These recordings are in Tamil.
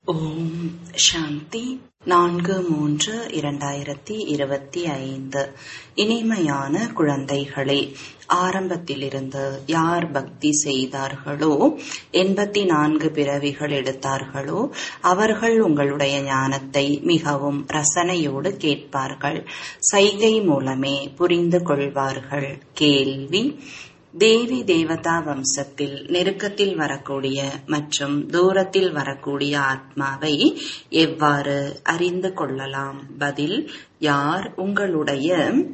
ஓம் சாந்தி நான்கு மூன்று இரண்டாயிரத்தி இருபத்தி ஐந்து இனிமையான குழந்தைகளே ஆரம்பத்திலிருந்து யார் பக்தி செய்தார்களோ எண்பத்தி நான்கு பிறவிகள் எடுத்தார்களோ அவர்கள் உங்களுடைய ஞானத்தை மிகவும் ரசனையோடு கேட்பார்கள் சைகை மூலமே புரிந்து கொள்வார்கள் கேள்வி தேவி தேவதா வம்சத்தில் நெருக்கத்தில் வரக்கூடிய மற்றும் தூரத்தில் வரக்கூடிய ஆத்மாவை எவ்வாறு அறிந்து கொள்ளலாம் பதில் யார் உங்களுடைய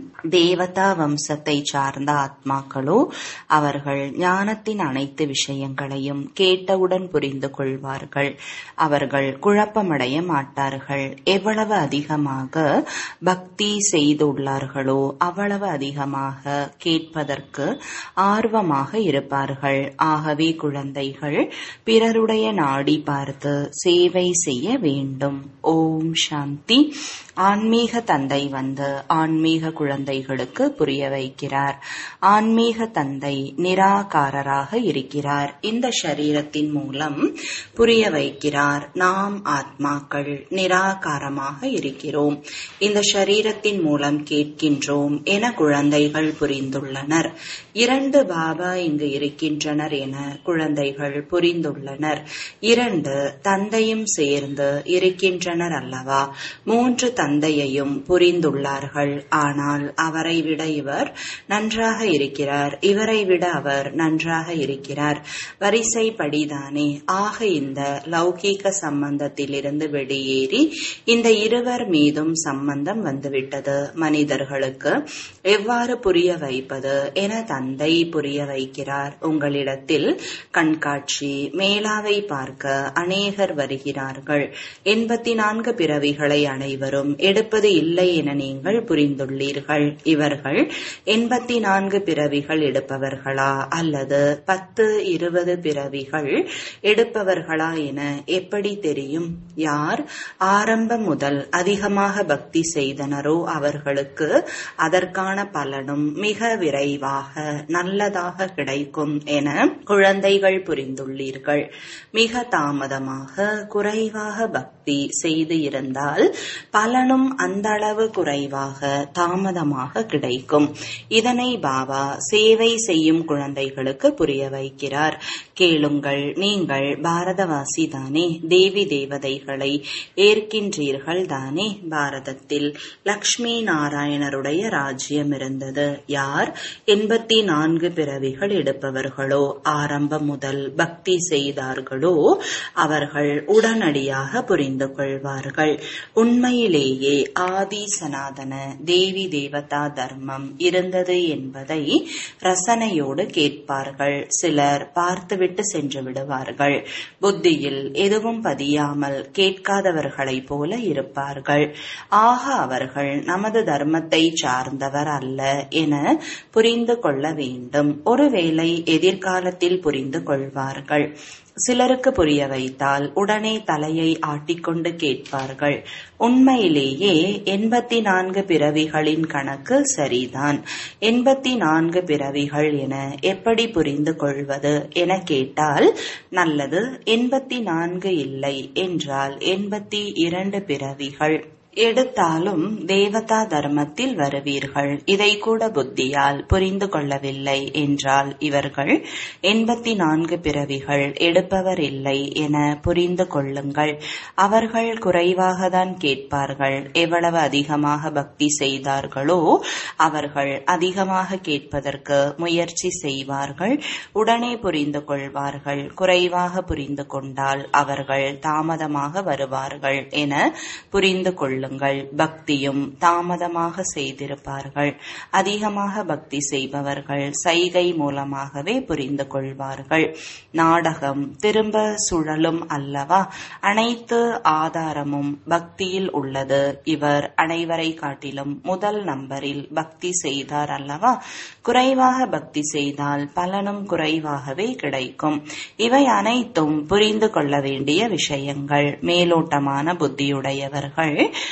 தேவதா வம்சத்தை சார்ந்த ஆத்மாக்களோ அவர்கள் ஞானத்தின் அனைத்து விஷயங்களையும் கேட்டவுடன் புரிந்து கொள்வார்கள் அவர்கள் குழப்பமடைய மாட்டார்கள் எவ்வளவு அதிகமாக பக்தி செய்துள்ளார்களோ அவ்வளவு அதிகமாக கேட்பதற்கு ஆர்வமாக இருப்பார்கள் ஆகவே குழந்தைகள் பிறருடைய நாடி பார்த்து சேவை செய்ய வேண்டும் ஓம் சாந்தி ஆன்மீக தந்தை வந்து ஆன்மீக குழந்தைகளுக்கு புரிய வைக்கிறார் ஆன்மீக தந்தை நிராகாரராக இருக்கிறார் இந்த சரீரத்தின் மூலம் புரிய வைக்கிறார் நாம் ஆத்மாக்கள் நிராகாரமாக இருக்கிறோம் இந்த சரீரத்தின் மூலம் கேட்கின்றோம் என குழந்தைகள் புரிந்துள்ளனர் இரண்டு பாபா இங்கு இருக்கின்றனர் என குழந்தைகள் புரிந்துள்ளனர் இரண்டு தந்தையும் சேர்ந்து இருக்கின்றனர் அல்லவா மூன்று தந்தையையும் புரிந்துள்ளார்கள் ஆனால் அவரை விட இவர் நன்றாக இருக்கிறார் இவரை விட அவர் நன்றாக இருக்கிறார் வரிசைப்படிதானே ஆக இந்த லௌகீக சம்பந்தத்திலிருந்து வெளியேறி இந்த இருவர் மீதும் சம்பந்தம் வந்துவிட்டது மனிதர்களுக்கு எவ்வாறு புரிய வைப்பது என தந்தை புரிய வைக்கிறார் உங்களிடத்தில் கண்காட்சி மேலாவை பார்க்க அநேகர் வருகிறார்கள் எண்பத்தி நான்கு பிறவிகளை அனைவரும் எடுப்பது இல்லை என நீங்கள் புரிந்துள்ளீர்கள் இவர்கள் எண்பத்தி நான்கு பிறவிகள் எடுப்பவர்களா அல்லது பத்து இருபது பிறவிகள் எடுப்பவர்களா என எப்படி தெரியும் யார் ஆரம்பம் முதல் அதிகமாக பக்தி செய்தனரோ அவர்களுக்கு அதற்கான பலனும் மிக விரைவாக நல்லதாக கிடைக்கும் என குழந்தைகள் புரிந்துள்ளீர்கள் மிக தாமதமாக குறைவாக பக்தி செய்து இருந்தால் பலனும் அந்த அளவு குறைவாக தாமதமாக கிடைக்கும் இதனை பாபா சேவை செய்யும் குழந்தைகளுக்கு புரிய வைக்கிறார் கேளுங்கள் நீங்கள் பாரதவாசி தானே தேவி தேவதைகளை ஏற்கின்றீர்கள் தானே பாரதத்தில் லக்ஷ்மி நாராயணருடைய ராஜ்யம் இருந்தது யார் எண்பத்தி நான்கு பிறவிகள் எடுப்பவர்களோ ஆரம்பம் முதல் பக்தி செய்தார்களோ அவர்கள் உடனடியாக புரிந்து கொள்வார்கள் உண்மையிலேயே ஆதி சனாதன தேவி தேவதா தர்மம் இருந்தது என்பதை ரசனையோடு கேட்பார்கள் சிலர் பார்த்துவிட்டு சென்று விடுவார்கள் புத்தியில் எதுவும் பதியாமல் கேட்காதவர்களைப் போல இருப்பார்கள் ஆக அவர்கள் நமது தர்மத்தை சார்ந்தவர் அல்ல என புரிந்து கொள்ள வேண்டும் ஒருவேளை எதிர்காலத்தில் புரிந்து கொள்வார்கள் சிலருக்கு புரிய வைத்தால் உடனே தலையை ஆட்டிக்கொண்டு கேட்பார்கள் உண்மையிலேயே எண்பத்தி நான்கு பிறவிகளின் கணக்கு சரிதான் எண்பத்தி நான்கு பிறவிகள் என எப்படி புரிந்து கொள்வது என கேட்டால் நல்லது எண்பத்தி நான்கு இல்லை என்றால் எண்பத்தி இரண்டு பிறவிகள் எடுத்தாலும் தேவதா தர்மத்தில் வருவீர்கள் இதை கூட புத்தியால் புரிந்து கொள்ளவில்லை என்றால் இவர்கள் எண்பத்தி நான்கு பிறவிகள் எடுப்பவர் இல்லை என புரிந்து கொள்ளுங்கள் அவர்கள் குறைவாக தான் கேட்பார்கள் எவ்வளவு அதிகமாக பக்தி செய்தார்களோ அவர்கள் அதிகமாக கேட்பதற்கு முயற்சி செய்வார்கள் உடனே புரிந்து கொள்வார்கள் குறைவாக புரிந்து கொண்டால் அவர்கள் தாமதமாக வருவார்கள் என புரிந்து கொள்ளுங்கள் கொள்ளுங்கள் பக்தியும் தாமதமாக செய்திருப்பார்கள் அதிகமாக பக்தி செய்பவர்கள் சைகை மூலமாகவே புரிந்து கொள்வார்கள் நாடகம் திரும்ப சுழலும் அல்லவா அனைத்து ஆதாரமும் பக்தியில் உள்ளது இவர் அனைவரை காட்டிலும் முதல் நம்பரில் பக்தி செய்தார் அல்லவா குறைவாக பக்தி செய்தால் பலனும் குறைவாகவே கிடைக்கும் இவை அனைத்தும் புரிந்து கொள்ள வேண்டிய விஷயங்கள் மேலோட்டமான புத்தியுடையவர்கள்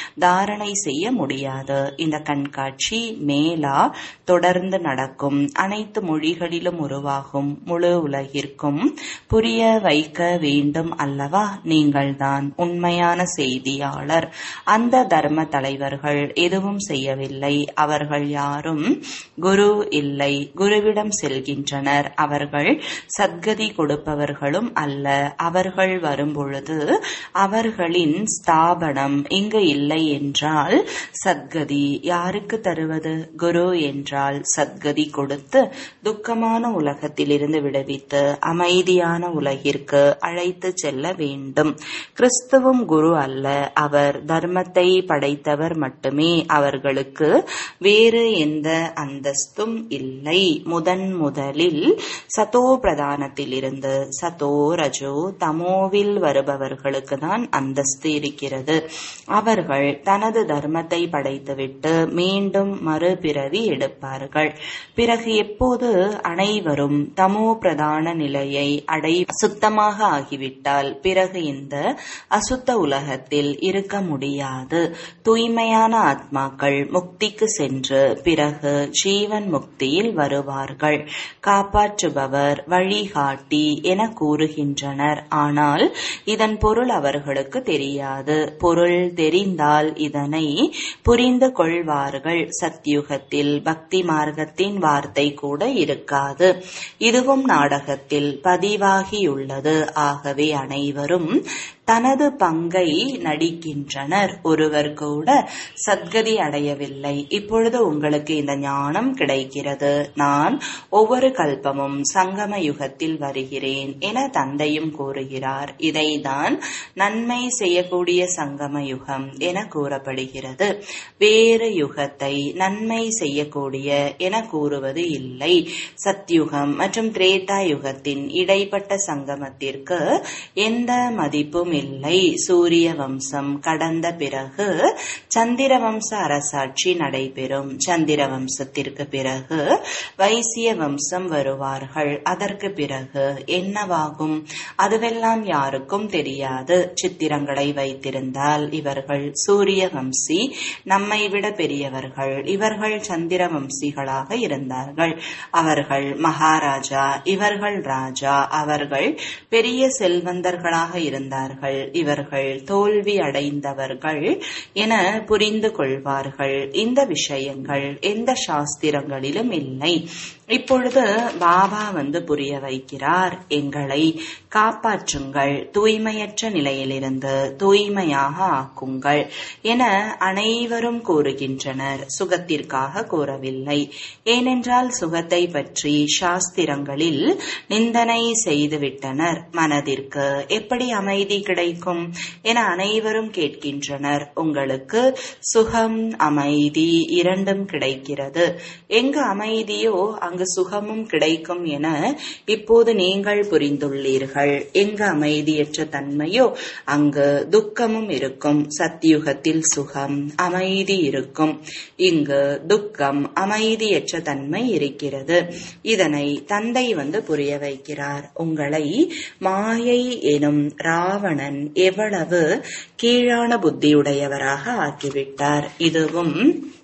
தாரணை செய்ய முடியாது இந்த கண்காட்சி மேலா தொடர்ந்து நடக்கும் அனைத்து மொழிகளிலும் உருவாகும் முழு உலகிற்கும் புரிய வைக்க வேண்டும் அல்லவா நீங்கள்தான் உண்மையான செய்தியாளர் அந்த தர்ம தலைவர்கள் எதுவும் செய்யவில்லை அவர்கள் யாரும் குரு இல்லை குருவிடம் செல்கின்றனர் அவர்கள் சத்கதி கொடுப்பவர்களும் அல்ல அவர்கள் வரும்பொழுது அவர்களின் ஸ்தாபனம் இங்கு இல்லை என்றால் சத்கதி யாருக்கு தருவது குரு என்றால் சத்கதி கொடுத்து துக்கமான உலகத்திலிருந்து விடுவித்து அமைதியான உலகிற்கு அழைத்து செல்ல வேண்டும் கிறிஸ்துவும் குரு அல்ல அவர் தர்மத்தை படைத்தவர் மட்டுமே அவர்களுக்கு வேறு எந்த அந்தஸ்தும் இல்லை முதன் முதலில் சதோ பிரதானத்திலிருந்து சதோ ரஜோ தமோவில் வருபவர்களுக்கு தான் அந்தஸ்து இருக்கிறது அவர்கள் தனது தர்மத்தை படைத்துவிட்டு மீண்டும் மறுபிறவி எடுப்பார்கள் பிறகு எப்போது அனைவரும் தமோ பிரதான நிலையை அடை சுத்தமாக ஆகிவிட்டால் பிறகு இந்த அசுத்த உலகத்தில் இருக்க முடியாது தூய்மையான ஆத்மாக்கள் முக்திக்கு சென்று பிறகு ஜீவன் முக்தியில் வருவார்கள் காப்பாற்றுபவர் வழிகாட்டி என கூறுகின்றனர் ஆனால் இதன் பொருள் அவர்களுக்கு தெரியாது பொருள் தெரிந்தால் இதனை புரிந்து கொள்வார்கள் சத்யுகத்தில் பக்தி மார்க்கத்தின் வார்த்தை கூட இருக்காது இதுவும் நாடகத்தில் பதிவாகியுள்ளது ஆகவே அனைவரும் தனது பங்கை நடிக்கின்றனர் ஒருவர் கூட சத்கதி அடையவில்லை இப்பொழுது உங்களுக்கு இந்த ஞானம் கிடைக்கிறது நான் ஒவ்வொரு கல்பமும் சங்கம யுகத்தில் வருகிறேன் என தந்தையும் கூறுகிறார் இதைதான் நன்மை செய்யக்கூடிய சங்கம யுகம் என கூறப்படுகிறது வேறு யுகத்தை நன்மை செய்யக்கூடிய என கூறுவது இல்லை சத்யுகம் மற்றும் திரேதா யுகத்தின் இடைப்பட்ட சங்கமத்திற்கு எந்த மதிப்பும் இல்லை சூரிய வம்சம் கடந்த பிறகு சந்திர வம்ச அரசாட்சி நடைபெறும் சந்திர வம்சத்திற்கு பிறகு வைசிய வம்சம் வருவார்கள் அதற்கு பிறகு என்னவாகும் அதுவெல்லாம் யாருக்கும் தெரியாது சித்திரங்களை வைத்திருந்தால் இவர்கள் சூரிய வம்சி நம்மை விட பெரியவர்கள் இவர்கள் சந்திர வம்சிகளாக இருந்தார்கள் அவர்கள் மகாராஜா இவர்கள் ராஜா அவர்கள் பெரிய செல்வந்தர்களாக இருந்தார்கள் இவர்கள் தோல்வி அடைந்தவர்கள் என புரிந்து கொள்வார்கள் இந்த விஷயங்கள் எந்த சாஸ்திரங்களிலும் இல்லை இப்பொழுது பாபா வந்து புரிய வைக்கிறார் எங்களை காப்பாற்றுங்கள் தூய்மையற்ற நிலையிலிருந்து தூய்மையாக ஆக்குங்கள் என அனைவரும் கூறுகின்றனர் சுகத்திற்காக கூறவில்லை ஏனென்றால் சுகத்தை பற்றி சாஸ்திரங்களில் நிந்தனை செய்துவிட்டனர் மனதிற்கு எப்படி அமைதி கிடைக்கும் என அனைவரும் கேட்கின்றனர் உங்களுக்கு சுகம் அமைதி இரண்டும் கிடைக்கிறது எங்கு அமைதியோ அங்கு சுகமும் கிடைக்கும் என இப்போது நீங்கள் புரிந்துள்ளீர்கள் எங்கு அமைதியற்ற தன்மையோ அங்கு துக்கமும் இருக்கும் சத்தியுகத்தில் சுகம் அமைதி இருக்கும் இங்கு துக்கம் அமைதியற்ற தன்மை இருக்கிறது இதனை தந்தை வந்து புரிய வைக்கிறார் உங்களை மாயை எனும் ராவணன் எவ்வளவு கீழான புத்தியுடையவராக ஆக்கிவிட்டார் இதுவும்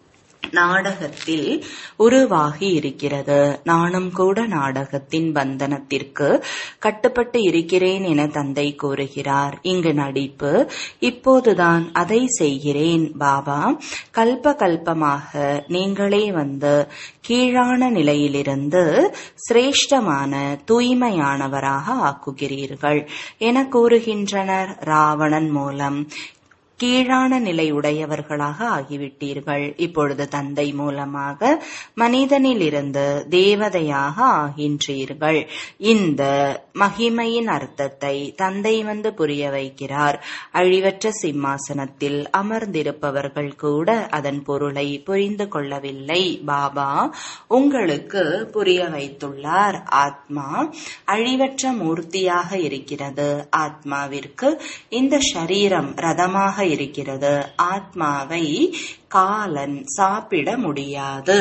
நாடகத்தில் உருவாகி இருக்கிறது நானும் கூட நாடகத்தின் பந்தனத்திற்கு கட்டுப்பட்டு இருக்கிறேன் என தந்தை கூறுகிறார் இங்கு நடிப்பு இப்போதுதான் அதை செய்கிறேன் பாபா கல்ப கல்பமாக நீங்களே வந்து கீழான நிலையிலிருந்து சிரேஷ்டமான தூய்மையானவராக ஆக்குகிறீர்கள் என கூறுகின்றனர் ராவணன் மூலம் கீழான நிலை உடையவர்களாக ஆகிவிட்டீர்கள் இப்பொழுது தந்தை மூலமாக மனிதனிலிருந்து தேவதையாக ஆகின்றீர்கள் இந்த மகிமையின் அர்த்தத்தை தந்தை வந்து புரிய வைக்கிறார் அழிவற்ற சிம்மாசனத்தில் அமர்ந்திருப்பவர்கள் கூட அதன் பொருளை புரிந்து கொள்ளவில்லை பாபா உங்களுக்கு புரிய வைத்துள்ளார் ஆத்மா அழிவற்ற மூர்த்தியாக இருக்கிறது ஆத்மாவிற்கு இந்த சரீரம் ரதமாக இருக்கிறது ஆத்மாவை காலன் சாப்பிட முடியாது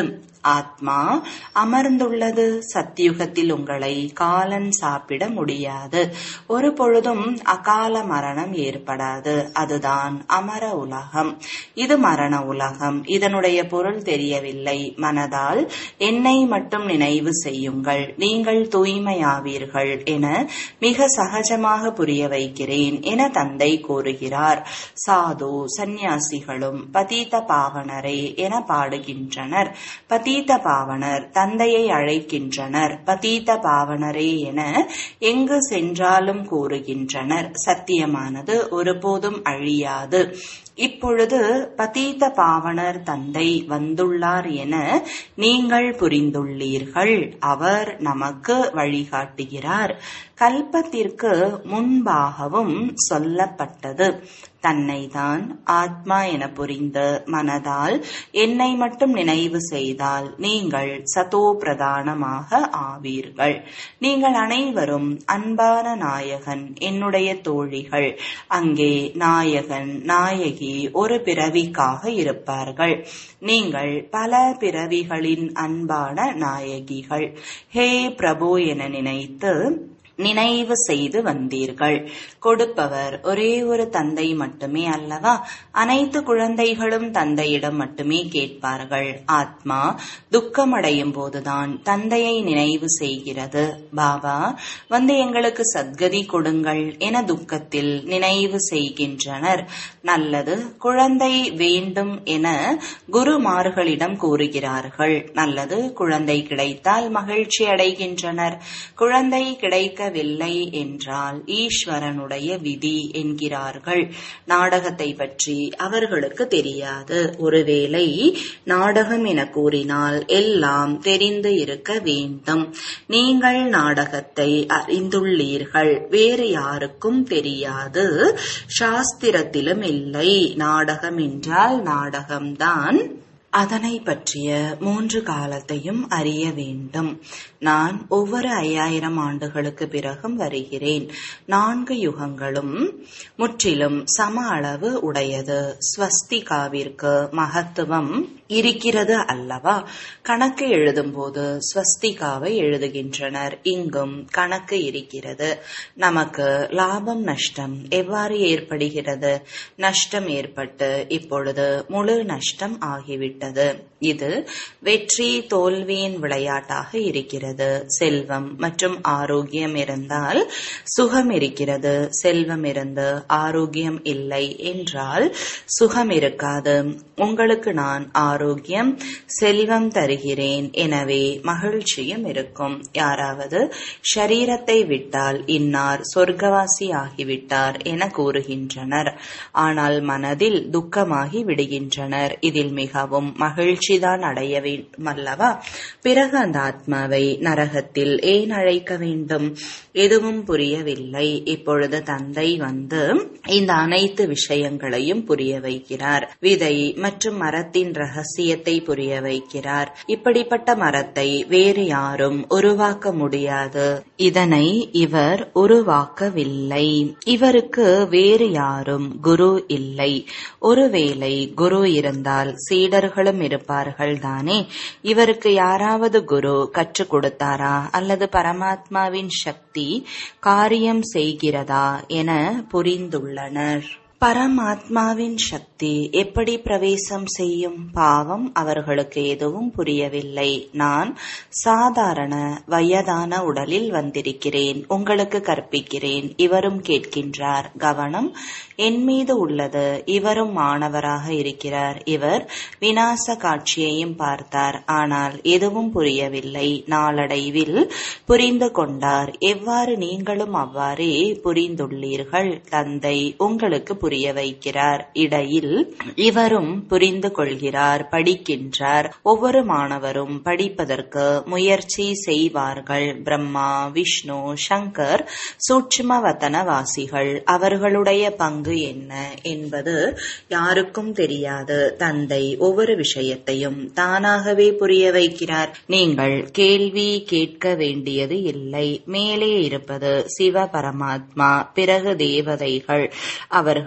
ஆத்மா அமர்ந்துள்ளது சத்தியுகத்தில் உங்களை காலன் சாப்பிட முடியாது ஒரு பொழுதும் அகால மரணம் ஏற்படாது அதுதான் அமர உலகம் இது மரண உலகம் இதனுடைய பொருள் தெரியவில்லை மனதால் என்னை மட்டும் நினைவு செய்யுங்கள் நீங்கள் தூய்மையாவீர்கள் என மிக சகஜமாக புரிய வைக்கிறேன் என தந்தை கூறுகிறார் சாது சந்நியாசிகளும் பதீத பாவனரே என பாடுகின்றனர் பதீத பாவனர் தந்தையை அழைக்கின்றனர் பதீத பாவனரே என எங்கு சென்றாலும் கூறுகின்றனர் சத்தியமானது ஒருபோதும் அழியாது இப்பொழுது பதீத பாவனர் தந்தை வந்துள்ளார் என நீங்கள் புரிந்துள்ளீர்கள் அவர் நமக்கு வழிகாட்டுகிறார் கல்பத்திற்கு முன்பாகவும் சொல்லப்பட்டது தன்னைதான் ஆத்மா என புரிந்து மனதால் என்னை மட்டும் நினைவு செய்தால் நீங்கள் சதோ பிரதானமாக ஆவீர்கள் நீங்கள் அனைவரும் அன்பான நாயகன் என்னுடைய தோழிகள் அங்கே நாயகன் நாயகி ஒரு பிறவிக்காக இருப்பார்கள் நீங்கள் பல பிறவிகளின் அன்பான நாயகிகள் ஹே பிரபு என நினைத்து நினைவு செய்து வந்தீர்கள் கொடுப்பவர் ஒரே ஒரு தந்தை மட்டுமே அல்லவா அனைத்து குழந்தைகளும் தந்தையிடம் மட்டுமே கேட்பார்கள் ஆத்மா துக்கமடையும் போதுதான் தந்தையை நினைவு செய்கிறது பாபா வந்து எங்களுக்கு சத்கதி கொடுங்கள் என துக்கத்தில் நினைவு செய்கின்றனர் நல்லது குழந்தை வேண்டும் என குருமார்களிடம் கூறுகிறார்கள் நல்லது குழந்தை கிடைத்தால் மகிழ்ச்சி அடைகின்றனர் குழந்தை கிடைக்கவில்லை என்றால் ஈஸ்வரனுடைய விதி என்கிறார்கள் நாடகத்தை பற்றி அவர்களுக்கு தெரியாது ஒருவேளை நாடகம் என கூறினால் எல்லாம் தெரிந்து இருக்க வேண்டும் நீங்கள் நாடகத்தை அறிந்துள்ளீர்கள் வேறு யாருக்கும் தெரியாது சாஸ்திரத்திலும் இல்லை நாடகம் என்றால் நாடகம்தான் அதனை பற்றிய மூன்று காலத்தையும் அறிய வேண்டும் நான் ஒவ்வொரு ஐயாயிரம் ஆண்டுகளுக்கு பிறகும் வருகிறேன் நான்கு யுகங்களும் முற்றிலும் சம அளவு உடையது ஸ்வஸ்திகாவிற்கு மகத்துவம் இருக்கிறது அல்லவா கணக்கு எழுதும்போது ஸ்வஸ்திகாவை எழுதுகின்றனர் இங்கும் கணக்கு இருக்கிறது நமக்கு லாபம் நஷ்டம் எவ்வாறு ஏற்படுகிறது நஷ்டம் ஏற்பட்டு இப்பொழுது முழு நஷ்டம் ஆகிவிட்டது இது வெற்றி தோல்வியின் விளையாட்டாக இருக்கிறது செல்வம் மற்றும் ஆரோக்கியம் இருந்தால் சுகம் இருக்கிறது செல்வம் இருந்து ஆரோக்கியம் இல்லை என்றால் சுகம் இருக்காது உங்களுக்கு நான் ஆரோக்கியம் செல்வம் தருகிறேன் எனவே மகிழ்ச்சியும் இருக்கும் யாராவது ஷரீரத்தை விட்டால் இன்னார் சொர்க்கவாசி ஆகிவிட்டார் என கூறுகின்றனர் ஆனால் மனதில் துக்கமாகி விடுகின்றனர் இதில் மிகவும் மகிழ்ச்சிதான் அடைய வேண்டும் அல்லவா பிறகு அந்த ஆத்மாவை நரகத்தில் ஏன் அழைக்க வேண்டும் எதுவும் புரியவில்லை இப்பொழுது தந்தை வந்து இந்த அனைத்து விஷயங்களையும் புரிய வைக்கிறார் விதை மற்றும் மரத்தின் ரகசியத்தை புரிய வைக்கிறார் இப்படிப்பட்ட மரத்தை வேறு யாரும் உருவாக்க முடியாது இதனை இவர் உருவாக்கவில்லை இவருக்கு வேறு யாரும் குரு இல்லை ஒருவேளை குரு இருந்தால் சீடர்களும் இருப்பார்கள் தானே இவருக்கு யாராவது குரு கற்றுக் கொடுத்தாரா அல்லது பரமாத்மாவின் சக்தி காரியம் செய்கிறதா என புரிந்துள்ளனர் பரமாத்மாவின் சக்தி எப்படி பிரவேசம் செய்யும் பாவம் அவர்களுக்கு எதுவும் புரியவில்லை நான் சாதாரண வயதான உடலில் வந்திருக்கிறேன் உங்களுக்கு கற்பிக்கிறேன் இவரும் கேட்கின்றார் கவனம் என் மீது உள்ளது இவரும் மாணவராக இருக்கிறார் இவர் வினாச காட்சியையும் பார்த்தார் ஆனால் எதுவும் புரியவில்லை நாளடைவில் புரிந்து கொண்டார் எவ்வாறு நீங்களும் அவ்வாறே புரிந்துள்ளீர்கள் தந்தை உங்களுக்கு புரிய வைக்கிறார் இடையில் இவரும் புரிந்து கொள்கிறார் படிக்கின்றார் ஒவ்வொரு மாணவரும் படிப்பதற்கு முயற்சி செய்வார்கள் பிரம்மா விஷ்ணு சங்கர் சூட்சும வத்தனவாசிகள் அவர்களுடைய பங்கு என்ன என்பது யாருக்கும் தெரியாது தந்தை ஒவ்வொரு விஷயத்தையும் தானாகவே புரிய வைக்கிறார் நீங்கள் கேள்வி கேட்க வேண்டியது இல்லை மேலே இருப்பது சிவ பரமாத்மா பிறகு தேவதைகள் அவர்கள்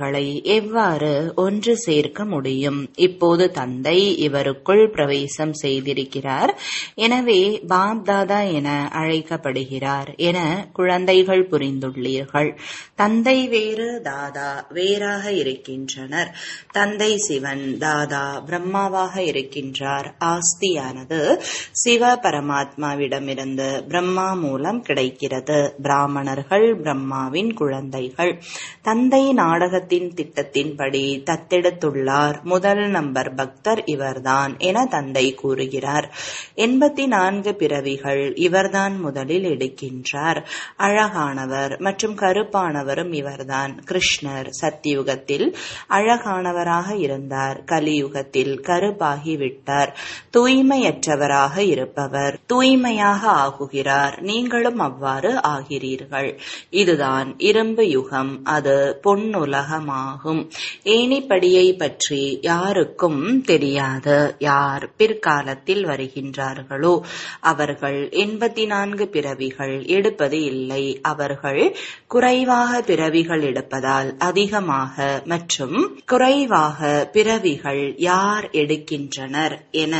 பிறவிகளை எவ்வாறு ஒன்று சேர்க்க முடியும் இப்போது தந்தை இவருக்குள் பிரவேசம் செய்திருக்கிறார் எனவே பாப்தாதா என அழைக்கப்படுகிறார் என குழந்தைகள் புரிந்துள்ளீர்கள் தந்தை வேறு தாதா வேறாக இருக்கின்றனர் தந்தை சிவன் தாதா பிரம்மாவாக இருக்கின்றார் ஆஸ்தியானது சிவ பரமாத்மாவிடமிருந்து பிரம்மா மூலம் கிடைக்கிறது பிராமணர்கள் பிரம்மாவின் குழந்தைகள் தந்தை நாடகத்தின் திட்டத்தின்படி தத்தெடுத்துள்ளார் முதல் நம்பர் பக்தர் இவர்தான் என தந்தை கூறுகிறார் எண்பத்தி நான்கு பிறவிகள் இவர்தான் முதலில் எடுக்கின்றார் அழகானவர் மற்றும் கருப்பானவரும் இவர்தான் கிருஷ்ணர் சத்தியுகத்தில் அழகானவராக இருந்தார் கலியுகத்தில் கருப்பாகிவிட்டார் தூய்மையற்றவராக இருப்பவர் தூய்மையாக ஆகுகிறார் நீங்களும் அவ்வாறு ஆகிறீர்கள் இதுதான் இரும்பு யுகம் அது பொன்னுலகமாகும் ஏணிப்படியை பற்றி யாருக்கும் தெரியாது யார் பிற்காலத்தில் வருகின்றார்களோ அவர்கள் எண்பத்தி நான்கு பிறவிகள் எடுப்பது இல்லை அவர்கள் குறைவாக பிறவிகள் எடுப்பதால் அதிகமாக மற்றும் குறைவாக பிறவிகள் யார் எடுக்கின்றனர் என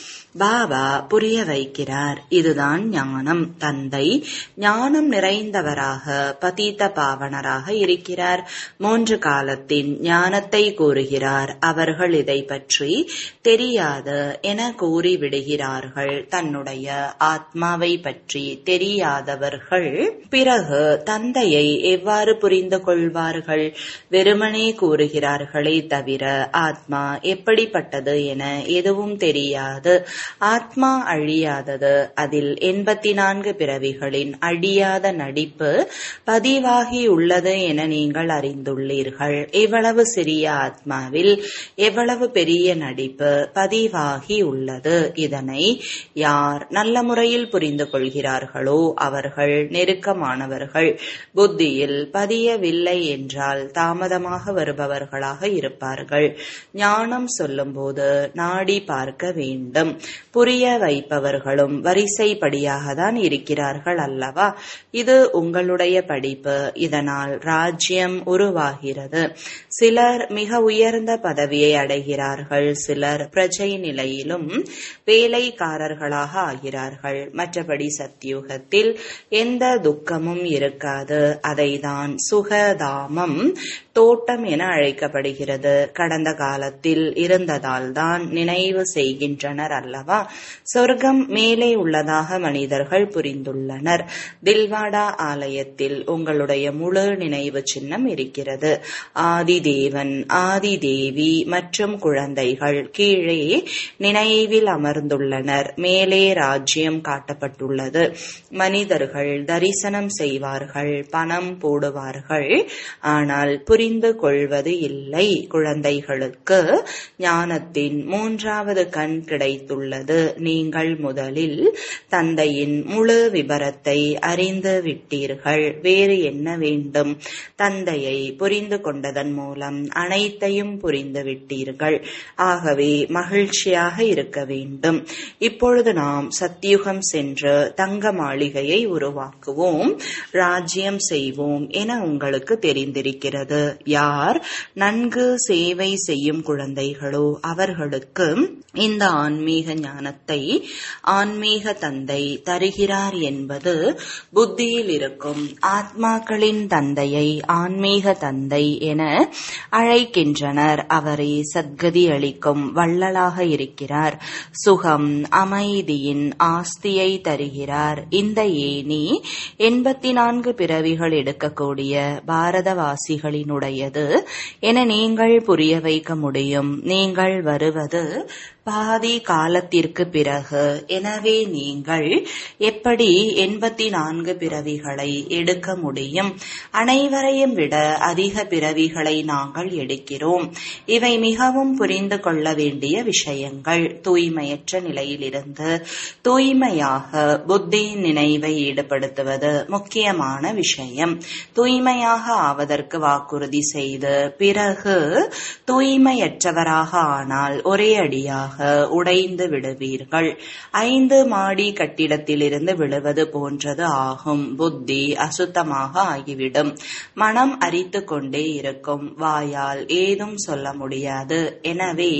பாபா புரிய வைக்கிறார் இதுதான் ஞானம் தந்தை ஞானம் நிறைந்தவராக பதீத்த பாவனராக இருக்கிறார் மூன்று காலத்தின் ஞானத்தை கூறுகிறார் அவர்கள் இதை பற்றி தெரியாது என கூறி விடுகிறார்கள் தன்னுடைய ஆத்மாவை பற்றி தெரியாதவர்கள் பிறகு தந்தையை எவ்வாறு புரிந்து கொள்வார்கள் வெறுமனே கூறுகிறார்களே தவிர ஆத்மா எப்படிப்பட்டது என எதுவும் தெரியாது ஆத்மா அழியாதது அதில் எண்பத்தி நான்கு பிறவிகளின் அழியாத நடிப்பு பதிவாகி உள்ளது என நீங்கள் அறிந்துள்ளீர்கள் இவ்வளவு சிறிய ஆத்மாவில் எவ்வளவு பெரிய நடிப்பு பதிவாகி உள்ளது இதனை யார் நல்ல முறையில் புரிந்து கொள்கிறார்களோ அவர்கள் நெருக்கமானவர்கள் புத்தியில் பதியவில்லை என்றால் தாமதமாக வருபவர்களாக இருப்பார்கள் ஞானம் சொல்லும்போது நாடி பார்க்க வேண்டும் புரிய வைப்பவர்களும் வரிசைப்படியாக தான் இருக்கிறார்கள் அல்லவா இது உங்களுடைய படிப்பு இதனால் ராஜ்யம் உருவாகிறது சிலர் மிக உயர்ந்த பதவியை அடைகிறார்கள் சிலர் பிரஜை நிலையிலும் வேலைக்காரர்களாக ஆகிறார்கள் மற்றபடி சத்தியுகத்தில் எந்த துக்கமும் இருக்காது அதைதான் சுகதாமம் தோட்டம் என அழைக்கப்படுகிறது கடந்த காலத்தில் இருந்ததால் தான் நினைவு செய்கின்றனர் அல்லவா சொர்க்கம் மேலே உள்ளதாக மனிதர்கள் புரிந்துள்ளனர் தில்வாடா ஆலயத்தில் உங்களுடைய முழு நினைவு சின்னம் இருக்கிறது ஆதி தேவன் ஆதி தேவி மற்றும் குழந்தைகள் கீழே நினைவில் அமர்ந்துள்ளனர் மேலே ராஜ்யம் காட்டப்பட்டுள்ளது மனிதர்கள் தரிசனம் செய்வார்கள் பணம் போடுவார்கள் ஆனால் புரிந்து கொள்வது இல்லை குழந்தைகளுக்கு ஞானத்தின் மூன்றாவது கண் கிடைத்துள்ளது நீங்கள் முதலில் தந்தையின் முழு விபரத்தை அறிந்து விட்டீர்கள் வேறு என்ன வேண்டும் தந்தையை புரிந்து கொண்டதன் மூலம் அனைத்தையும் புரிந்து விட்டீர்கள் ஆகவே மகிழ்ச்சியாக இருக்க வேண்டும் இப்பொழுது நாம் சத்தியுகம் சென்று தங்க மாளிகையை உருவாக்குவோம் ராஜ்யம் செய்வோம் என உங்களுக்கு தெரிந்திருக்கிறது யார் நன்கு சேவை செய்யும் குழந்தைகளோ அவர்களுக்கு இந்த ஆன்மீக ஞானத்தை ஆன்மீக தந்தை தருகிறார் என்பது புத்தியில் இருக்கும் ஆத்மாக்களின் தந்தையை ஆன்மீக தந்தை என அழைக்கின்றனர் அவரே சத்கதி அளிக்கும் வள்ளலாக இருக்கிறார் சுகம் அமைதியின் ஆஸ்தியை தருகிறார் இந்த ஏணி எண்பத்தி நான்கு பிறவிகள் எடுக்கக்கூடிய பாரதவாசிகளினுடையது என நீங்கள் புரிய வைக்க முடியும் நீங்கள் வருவது பாதி காலத்திற்கு பிறகு எனவே நீங்கள் எப்படி எண்பத்தி நான்கு பிறவிகளை எடுக்க முடியும் அனைவரையும் விட அதிக பிறவிகளை நாங்கள் எடுக்கிறோம் இவை மிகவும் புரிந்து கொள்ள வேண்டிய விஷயங்கள் தூய்மையற்ற நிலையிலிருந்து தூய்மையாக புத்தி நினைவை ஈடுபடுத்துவது முக்கியமான விஷயம் தூய்மையாக ஆவதற்கு வாக்குறுதி செய்து பிறகு தூய்மையற்றவராக ஆனால் ஒரே அடியாக ஒன்றாக உடைந்து விடுவீர்கள் ஐந்து மாடி கட்டிடத்திலிருந்து விழுவது போன்றது ஆகும் புத்தி அசுத்தமாக ஆகிவிடும் மனம் அரித்து கொண்டே இருக்கும் வாயால் ஏதும் சொல்ல முடியாது எனவே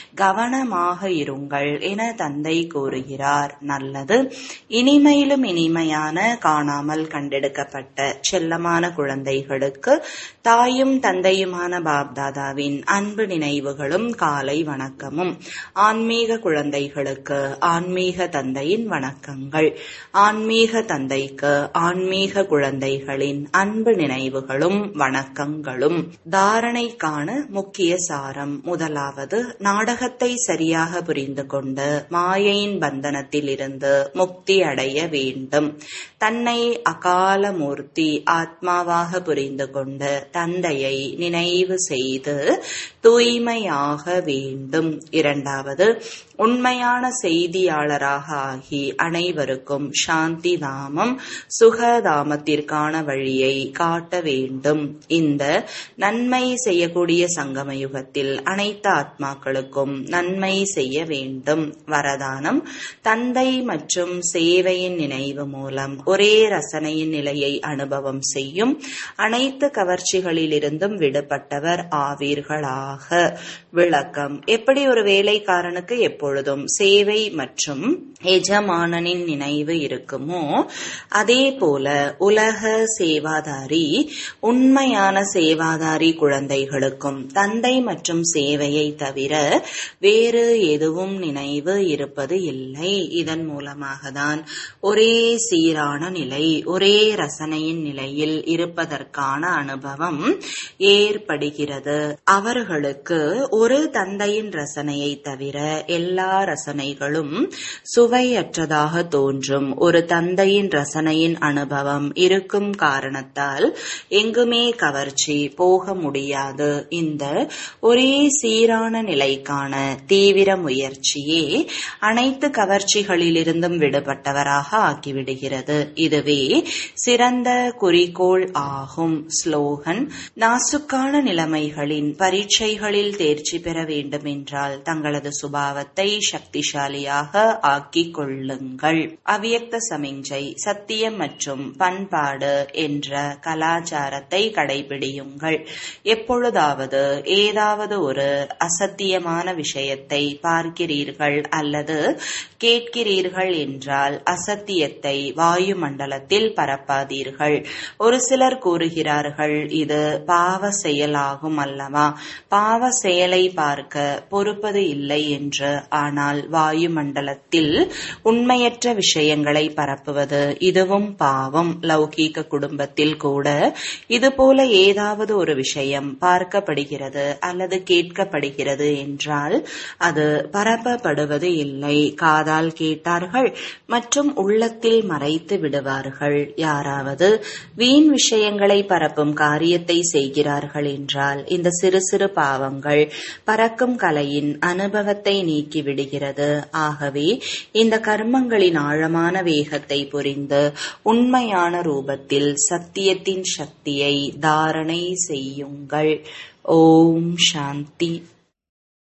கவனமாக இருங்கள் என தந்தை கூறுகிறார் நல்லது இனிமையிலும் இனிமையான காணாமல் கண்டெடுக்கப்பட்ட செல்லமான குழந்தைகளுக்கு தாயும் தந்தையுமான பாப்தாதாவின் அன்பு நினைவுகளும் காலை வணக்கமும் ஆன்மீக குழந்தைகளுக்கு ஆன்மீக தந்தையின் வணக்கங்கள் ஆன்மீக தந்தைக்கு ஆன்மீக குழந்தைகளின் அன்பு நினைவுகளும் வணக்கங்களும் தாரணைக்கான முக்கிய சாரம் முதலாவது நாடகத்தை சரியாக புரிந்து கொண்டு மாயையின் பந்தனத்தில் இருந்து முக்தி அடைய வேண்டும் தன்னை அகால மூர்த்தி ஆத்மாவாக புரிந்து கொண்டு தந்தையை நினைவு செய்து தூய்மையாக வேண்டும் இரண்டாவது உண்மையான செய்தியாளராக ஆகி அனைவருக்கும் சாந்தி தாமம் சுகதாமத்திற்கான வழியை காட்ட வேண்டும் இந்த நன்மை செய்யக்கூடிய சங்கம யுகத்தில் அனைத்து ஆத்மாக்களுக்கும் நன்மை செய்ய வேண்டும் வரதானம் தந்தை மற்றும் சேவையின் நினைவு மூலம் ஒரே ரசனையின் நிலையை அனுபவம் செய்யும் அனைத்து கவர்ச்சிகளிலிருந்தும் விடுபட்டவர் ஆவீர்களாக விளக்கம் எப்படி ஒரு வேலைக்காரனுக்கு எப்பொழுதும் சேவை மற்றும் எஜமானனின் நினைவு இருக்குமோ அதே போல உலக சேவாதாரி உண்மையான சேவாதாரி குழந்தைகளுக்கும் தந்தை மற்றும் சேவையை தவிர வேறு எதுவும் நினைவு இருப்பது இல்லை இதன் மூலமாக தான் ஒரே சீரான நிலை ஒரே ரசனையின் நிலையில் இருப்பதற்கான அனுபவம் ஏற்படுகிறது அவர்களுக்கு ஒரு தந்தையின் ரசனையை தவிர எல்லா ரசனைகளும் சுவையற்றதாக தோன்றும் ஒரு தந்தையின் ரசனையின் அனுபவம் இருக்கும் காரணத்தால் எங்குமே கவர்ச்சி போக முடியாது இந்த ஒரே சீரான நிலைக்கான தீவிர முயற்சியே அனைத்து கவர்ச்சிகளிலிருந்தும் விடுபட்டவராக ஆக்கிவிடுகிறது இதுவே சிறந்த குறிக்கோள் ஆகும் ஸ்லோகன் நாசுக்கான நிலைமைகளின் பரீட்சைகளில் தேர்ச்சி பெற வேண்டுமென்றால் தங்களது சுபாவத்தை சக்திசாலியாக ஆக்கிக் கொள்ளுங்கள் அவ்வியக்த சமிஞ்சை சத்தியம் மற்றும் பண்பாடு என்ற கலாச்சாரத்தை கடைபிடியுங்கள் எப்பொழுதாவது ஏதாவது ஒரு அசத்தியமான விஷயத்தை பார்க்கிறீர்கள் அல்லது கேட்கிறீர்கள் என்றால் அசத்தியத்தை வாயுமண்டலத்தில் பரப்பாதீர்கள் ஒரு சிலர் கூறுகிறார்கள் இது பாவ செயலாகும் அல்லவா பாவ செயலை பார்க்க பொறுப்பது இல்லை என்று ஆனால் வாயுமண்டலத்தில் உண்மையற்ற விஷயங்களை பரப்புவது இதுவும் பாவம் லௌகீக குடும்பத்தில் கூட இதுபோல ஏதாவது ஒரு விஷயம் பார்க்கப்படுகிறது அல்லது கேட்கப்படுகிறது என்றால் அது பரப்பப்படுவது இல்லை காதால் கேட்டார்கள் மற்றும் உள்ளத்தில் மறைத்து விடுவார்கள் யாராவது வீண் விஷயங்களை பரப்பும் காரியத்தை செய்கிறார்கள் என்றால் இந்த சிறு சிறு பாவங்கள் பறக்கும் கலையின் அனுபவத்தை நீக்கி விடுகிறது ஆகவே இந்த கர்மங்களின் ஆழமான வேகத்தை புரிந்து உண்மையான ரூபத்தில் சத்தியத்தின் சக்தியை தாரணை செய்யுங்கள் ஓம் சாந்தி